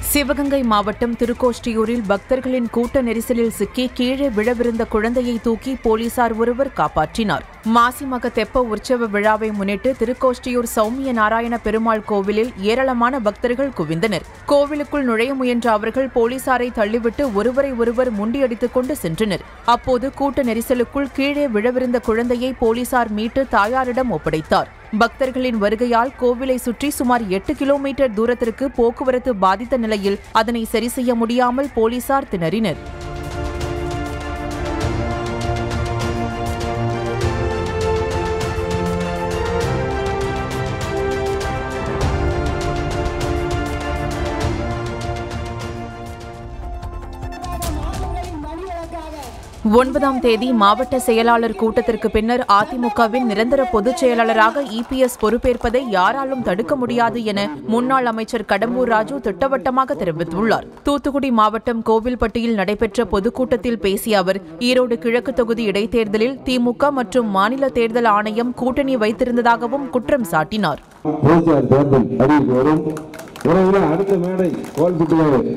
சிவகங்கை மாவட்டம் திருக்கோஷ்டியூரில் பக்தர்களின் கூட்ட நெரிசலில் சிக்கி கீழே விழவிருந்த குழந்தையை தூக்கி போலீசார் ஒருவர் காப்பாற்றினார் மாசிமக தெப்ப உற்சவ விழாவை முன்னிட்டு திருக்கோஷ்டியூர் சௌமிய நாராயண பெருமாள் கோவிலில் ஏராளமான பக்தர்கள் குவிந்தனர் கோவிலுக்குள் நுழைய முயன்ற அவர்கள் போலீசாரை தள்ளிவிட்டு ஒருவரை ஒருவர் முண்டியடித்துக் கொண்டு சென்றனர் அப்போது கூட்ட நெரிசலுக்குள் கீழே விழவிருந்த குழந்தையை போலீசார் மீட்டு தாயாரிடம் ஒப்படைத்தார் பக்தர்களின் வருகையால் கோவிலை சுற்றி சுமார் எட்டு கிலோமீட்டர் தூரத்திற்கு போக்குவரத்து பாதித்த நிலையில் அதனை சரி செய்ய முடியாமல் போலீசார் திணறினர் ஒன்பதாம் தேதி மாவட்ட செயலாளர் கூட்டத்திற்கு பின்னர் அதிமுகவின் நிரந்தர பொதுச் செயலாளராக இபிஎஸ் பொறுப்பேற்பதை யாராலும் தடுக்க முடியாது என முன்னாள் அமைச்சர் கடம்பூர் ராஜு திட்டவட்டமாக தெரிவித்துள்ளார் தூத்துக்குடி மாவட்டம் கோவில்பட்டியில் நடைபெற்ற பொதுக்கூட்டத்தில் பேசிய அவர் ஈரோடு கிழக்கு தொகுதி இடைத்தேர்தலில் திமுக மற்றும் மாநில தேர்தல் ஆணையம் கூட்டணி வைத்திருந்ததாகவும் குற்றம் சாட்டினார் பொதுச்செயலாளர் தேர்தல் அறிவிப்பு வரும் உறவுல அடுத்த மேடை கோல்பட்டியில்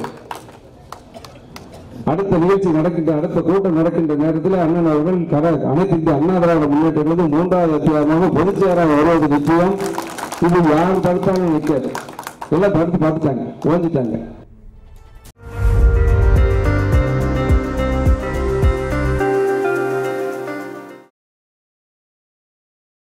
அடுத்த நிகழ்ச்சி நடக்கின்ற அடுத்த கூட்டம் நடக்கின்ற நேரத்தில் அண்ணன் அவர்கள் கர அனைத்து இந்திய அண்ணா திராவிட முன்னேற்ற கழகம் மூன்றாவது அத்தியாயமாக பொதுச் செயலாளர் வருவது நிச்சயம் இது யார் தடுத்தாலும் நிற்காது எல்லாம் தடுத்து பார்த்துட்டாங்க ஓஞ்சிட்டாங்க